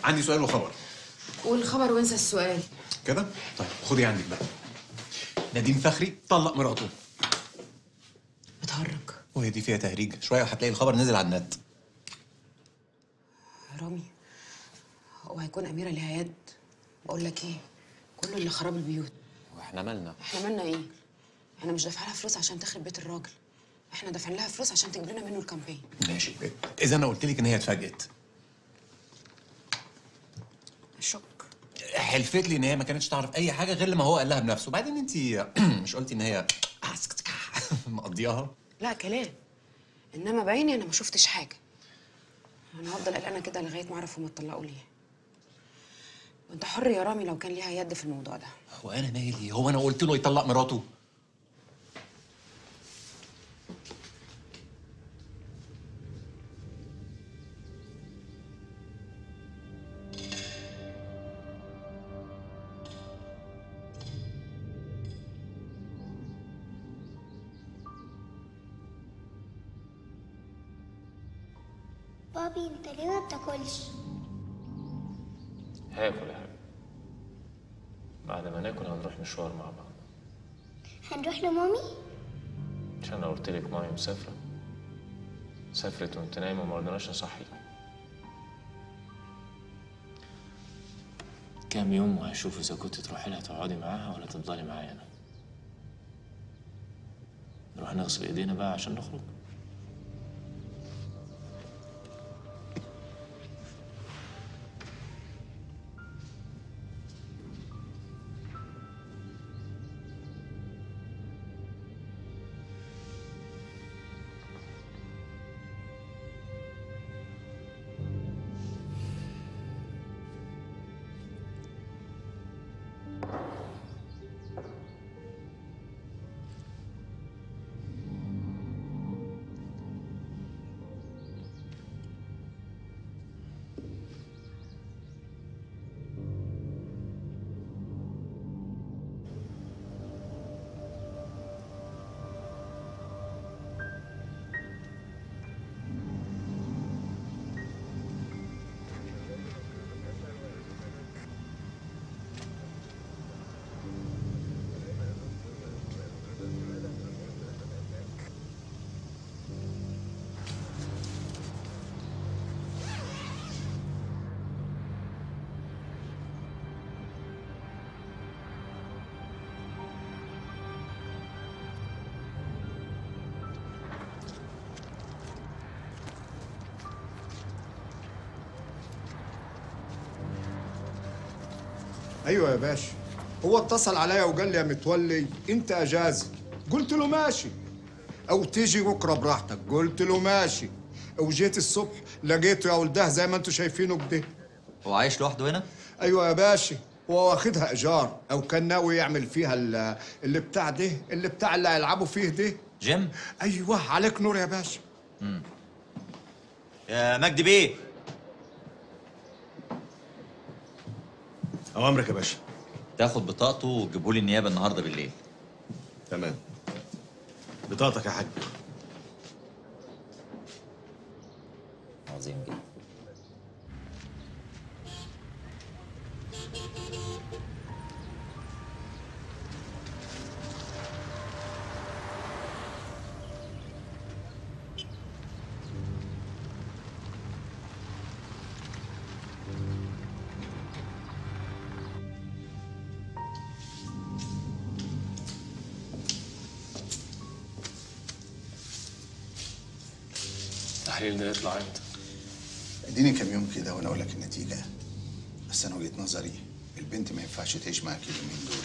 عندي سؤال وخبر والخبر وانسى السؤال كده طيب خدي عندك بقى نديم فخري طلق مراته بتهرج وهي دي فيها تهريج شويه وهتلاقي الخبر نزل على النت يا رامي هو هيكون أميرة ليها يد بقول لك ايه كله اللي خراب البيوت واحنا مالنا احنا مالنا ايه احنا مش دافعين لها فلوس عشان تخرب بيت الراجل احنا دافعين لها فلوس عشان تجيب لنا منه الكامبين ماشي اذا انا قلت لك ان هي اتفاجئت الشك حلفت لي ان هي ما كانتش تعرف اي حاجه غير لما هو قال لها بنفسه بعدين انت مش قلتي ان هي مقضياها لا كلام انما بعيني انا ما شفتش حاجه انا هفضل قلقانه كده لغايه ما اعرف هما اتطلقوا ليه وانت حر يا رامي لو كان ليها يد في الموضوع ده هو انا مالي هو انا قلت له يطلق مراته بابي انت ليه ما بتاكلش هاكل يا حبيبي بعد ما ناكل هنروح مشوار مع بعض هنروح لمامي عشان انا قلت لك مامي مسافره سافرت وانت نايمه وما رضيناش نصحيك كام يوم وهشوف اذا كنت تروحي لها تقعدي معاها ولا تفضلي معايا انا نروح نغسل ايدينا بقى عشان نخرج ايوه يا باشا هو اتصل عليا وقال لي يا متولي انت اجازه قلت له ماشي او تيجي بكره براحتك قلت له ماشي وجيت الصبح لقيته يا ولده زي ما انتم شايفينه كده هو عايش لوحده هنا؟ ايوه يا باشا هو واخدها ايجار او كان ناوي يعمل فيها ال- اللي بتاع ده اللي بتاع اللي هيلعبوا فيه ده جيم؟ ايوه عليك نور يا باشا يا مجدي بيه اوامرك يا باشا تاخد بطاقته وتجيبه لي النيابه النهارده بالليل تمام بطاقتك يا حاج عظيم جدا التحليل ده يطلع امتى؟ اديني كام يوم كده وانا اقول لك النتيجه بس انا وجهه نظري البنت ما ينفعش تعيش معاك اليومين دول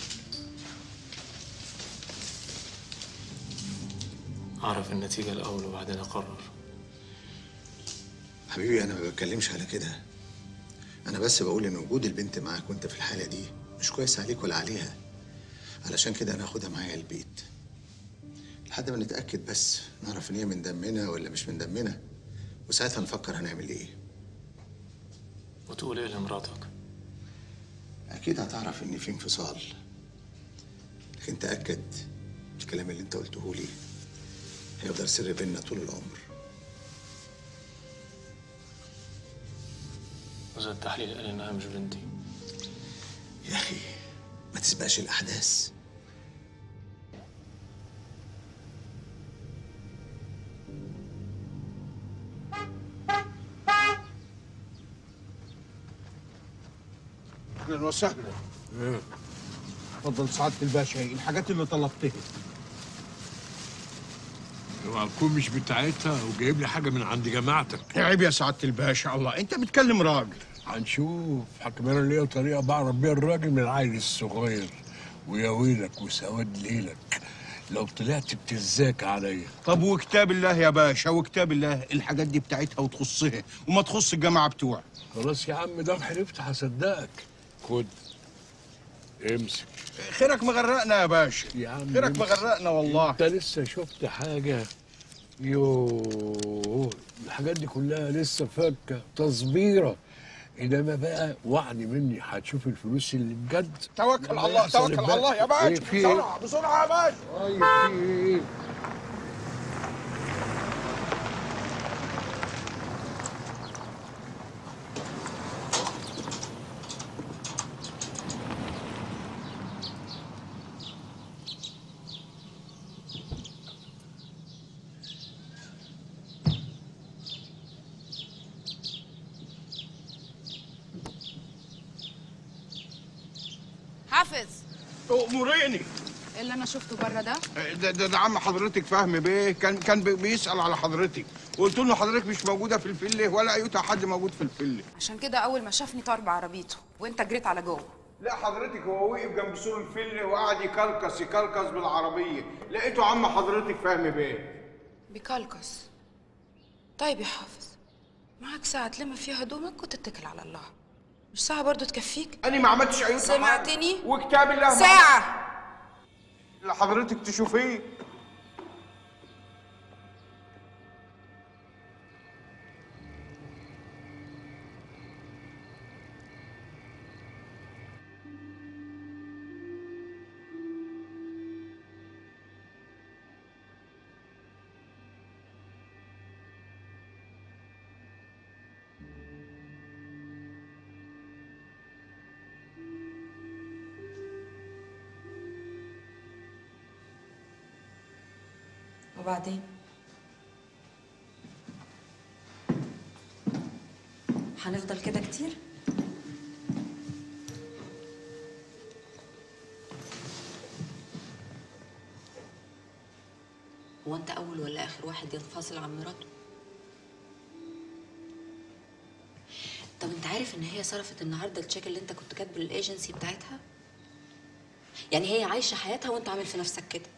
اعرف النتيجه الاول وبعدين اقرر حبيبي انا ما بتكلمش على كده انا بس بقول ان وجود البنت معاك وانت في الحاله دي مش كويس عليك ولا عليها علشان كده انا هاخدها معايا البيت لحد ما نتاكد بس نعرف ان هي من دمنا ولا مش من دمنا وساعتها نفكر هنعمل ايه وتقول ايه لمراتك؟ اكيد هتعرف ان في انفصال لكن تاكد الكلام اللي انت قلته لي هيفضل سر بيننا طول العمر وزي التحليل قال انها مش بنتي يا اخي ما تسبقش الاحداث اهلا وسهلا اتفضل سعاده الباشا الحاجات اللي طلبتها اوعى تكون مش بتاعتها وجايب لي حاجه من عند جماعتك عيب يا سعاده الباشا الله انت بتكلم راجل هنشوف حكم انا ليا طريقه بعرف بيها الراجل من العيل الصغير ويا ويلك وسواد ليلك لو طلعت بتزاك عليا طب وكتاب الله يا باشا وكتاب الله الحاجات دي بتاعتها وتخصها وما تخص الجماعه بتوعك خلاص يا عم دام حلفت هصدقك خد امسك خيرك مغرقنا يا باشا يا عم خيرك امسك. مغرقنا والله انت لسه شفت حاجه يوه الحاجات دي كلها لسه فكه تصبيره انما بقى وعد مني هتشوف الفلوس اللي بجد توكل لما على الله يحصل توكل على الله يا الباقي. باشا ايه في ايه؟ بسرعه بسرعه يا باشا طيب في ايه؟ حافظ تأمريني ايه اللي انا شفته بره ده ده, ده, ده عم حضرتك فهمي بيه كان كان بي- بيسأل على حضرتك وقلت له حضرتك مش موجودة في الفلة ولا أيوتا حد موجود في الفلة عشان كده اول ما شافني طار بعربيته وانت جريت على جوه لا حضرتك هو وقف جنب سور الفلة وقعد يكلكس يكلكس بالعربية لقيته عم حضرتك فهمي بيه بيكلكس طيب يا حافظ معاك ساعة تلم فيها هدومك وتتكل على الله مش ساعة برضو تكفيك أنا ما عملتش أيوتا سمعتني؟ حاجة. وكتاب الله ما- ساعة اللي حضرتك تشوفيه وبعدين هنفضل كده كتير هو انت اول ولا اخر واحد ينفصل عن مراته طب انت عارف ان هي صرفت النهارده التشيك اللي انت كنت كاتبه للايجنسي بتاعتها يعني هي عايشه حياتها وانت عامل في نفسك كده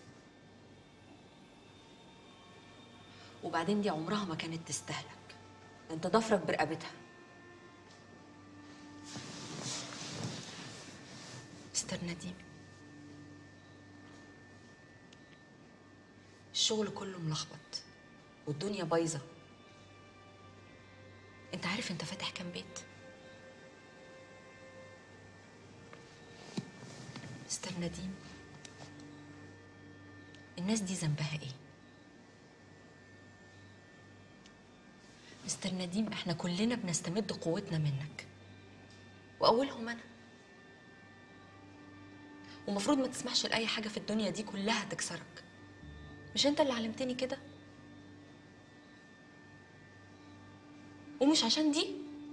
وبعدين دي عمرها ما كانت تستهلك ده انت ضفرك برقبتها مستر نديم الشغل كله ملخبط والدنيا بايظه انت عارف انت فاتح كام بيت مستر نديم الناس دي ذنبها ايه مستر نديم احنا كلنا بنستمد قوتنا منك واولهم انا ومفروض ما تسمحش لاي حاجه في الدنيا دي كلها تكسرك مش انت اللي علمتني كده ومش عشان دي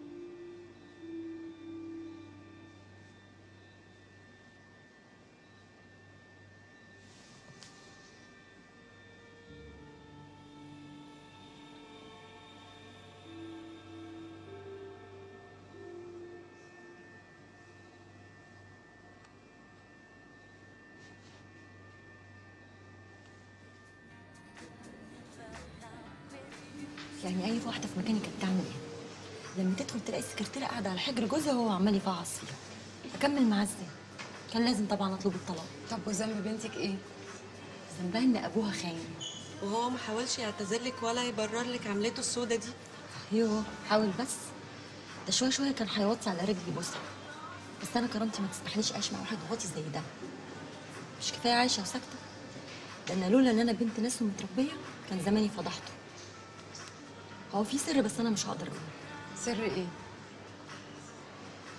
يعني اي واحده في مكاني كانت تعمل ايه لما تدخل تلاقي السكرتيره قاعده على حجر جوزها وهو عمال يفعص فيها اكمل معاه ازاي كان لازم طبعا اطلب الطلاق طب وذنب بنتك ايه ذنبها ان ابوها خاين وهو ما حاولش يعتذر لك ولا يبرر لك عملته السودة دي يوه حاول بس ده شويه شويه كان هيوطي على رجلي بوسها بس انا كرامتي ما تسمحليش اعيش مع واحد واطي زي ده مش كفايه عايشه وساكته لان لولا ان انا بنت ناس ومتربيه كان زماني فضحته هو في سر بس انا مش هقدر اقوله سر ايه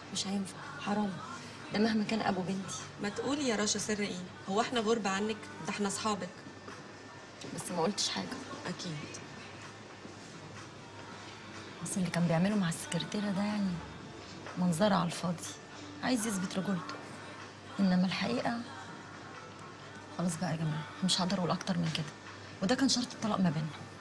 مش هينفع حرام ده مهما كان ابو بنتي ما تقولي يا رشا سر ايه هو احنا غرب عنك ده احنا اصحابك بس ما قلتش حاجه اكيد بس اللي كان بيعمله مع السكرتيره ده يعني منظره على الفاضي عايز يثبت رجولته انما الحقيقه خلاص بقى يا جماعه مش هقدر اقول اكتر من كده وده كان شرط الطلاق ما بيننا